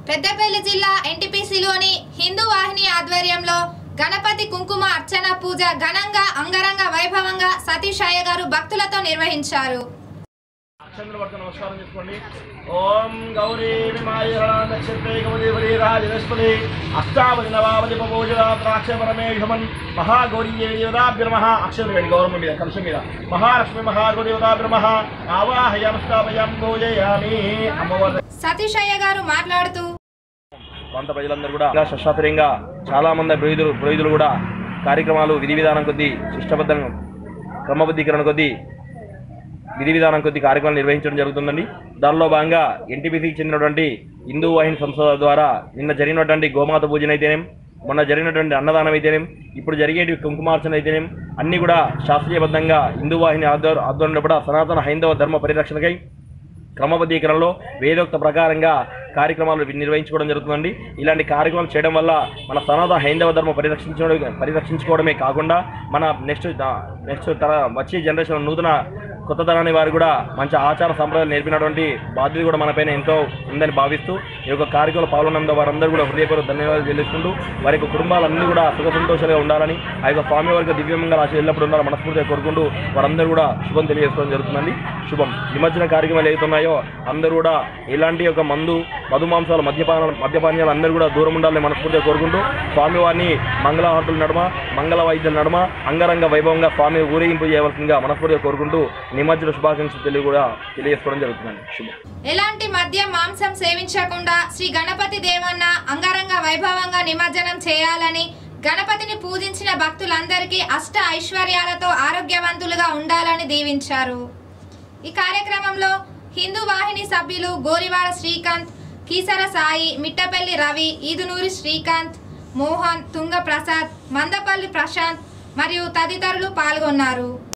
పెద్దపల్లి జిల్లా ఎన్టీపీసీలోని హిందూ వాహిని ఆధ్వర్యంలో గణపతి కుంకుమ అర్చన పూజ ఘనంగా అంగరంగ వైభవంగా సతీష్ అయ్య గారు భక్తులతో నిర్వహించారు అక్షంతలు పడుతూ నమస్కారం చేసుకోండి ఓం గౌరీ విమాయ నక్షత్రే గౌరీ వరీ రాజనస్పతి అష్టావతి నవావతి పవోజన ద్రాక్ష పరమేశమన్ మహాగౌరీ దేవతాభ్యర్మ అక్షరం వేడి గౌరవం మీద కలుషం మీద మహాలక్ష్మి మహాగౌరీ దేవతాభ్యర్మ ఆవాహయామస్తాభయం పూజయామి అమ్మవారి సతీష్ అయ్య గారు మాట్లాడుతూ ప్రాంత ప్రజలందరూ కూడా ఇలా శస్త్రీయంగా చాలా మంది పురోహితులు పురోహితులు కూడా కార్యక్రమాలు విధి విధానం కొద్దీ శిష్టబద్ధంగా క్రమబద్ధీకరణ కొద్దీ విధి విధానం కొద్ది కార్యక్రమాలు నిర్వహించడం జరుగుతుందండి దానిలో భాగంగా ఎన్టీపీసీకి చెందినటువంటి హిందూ వాహిని సంస్థ ద్వారా నిన్న జరిగినటువంటి గోమాత పూజన అయితేనేం మొన్న జరిగినటువంటి అన్నదానం అయితేనేం ఇప్పుడు జరిగేటి కుంకుమార్చన అయితేనేం అన్నీ కూడా శాస్త్రీయబద్ధంగా హిందూ వాహిని ఆధ్వర్ ఆధ్వర్యంలో కూడా సనాతన హైందవ ధర్మ పరిరక్షణకై క్రమబద్ధీకరణలో వేదోక్త ప్రకారంగా కార్యక్రమాలు నిర్వహించుకోవడం జరుగుతుందండి ఇలాంటి కార్యక్రమాలు చేయడం వల్ల మన సనాతన హైందవ ధర్మం పరిరక్షించడం పరిరక్షించుకోవడమే కాకుండా మన నెక్స్ట్ నెక్స్ట్ తర వచ్చే జనరేషన్ నూతన కొత్త తరాని వారు కూడా మంచి ఆచార సంప్రదాయాలు నేర్పినటువంటి బాధ్యత కూడా మన పైన ఎంతో ఉందని భావిస్తూ ఈ యొక్క కార్యక్రమంలో పాల్గొన్నందుకు వారందరూ కూడా హృదయపూర్వక ధన్యవాదాలు చెల్లిస్తుంటూ వారి యొక్క కుటుంబాలన్నీ కూడా సుఖ సంతోషాలుగా ఉండాలని ఆ యొక్క స్వామి వారికి దివ్యంగా రాసి ఎల్లప్పుడూ ఉండాలని మనస్ఫూర్తిగా కోరుకుంటూ వారందరూ కూడా శుభం తెలియజేసుకోవడం జరుగుతుందండి శుభం నిమజ్జన కార్యక్రమాలు ఏవైతున్నాయో అందరూ కూడా ఎలాంటి యొక్క మందు మధుమాంసాలు మద్యపాన మద్యపానీయాలు అందరూ కూడా దూరం ఉండాలని మనస్ఫూర్తిగా కోరుకుంటూ స్వామివారిని మంగళహారతుల నడుమ మంగళ వైద్యుల నడుమ అంగరంగ వైభవంగా స్వామి ఊరేగింపు చేయవలసిందిగా మనస్ఫూర్తిగా కోరుకుంటూ నిమజ్జన శుభాకాంక్షలు తెలియ కూడా తెలియజేసుకోవడం జరుగుతుందండి శుభం ఎలాంటి మద్యం మాంసం సేవించకుండా శ్రీ గణపతి దేవన్న అంగరంగ వైభవంగా నిమజ్జనం చేయాలని గణపతిని పూజించిన భక్తులందరికీ అష్ట ఐశ్వర్యాలతో ఆరోగ్యవంతులుగా ఉండాలని దీవించారు ఈ కార్యక్రమంలో హిందూ వాహిని సభ్యులు గోరివాడ శ్రీకాంత్ కీసర సాయి మిట్టపల్లి రవి ఈదునూరి శ్రీకాంత్ మోహన్ తుంగ ప్రసాద్ మందపల్లి ప్రశాంత్ మరియు తదితరులు పాల్గొన్నారు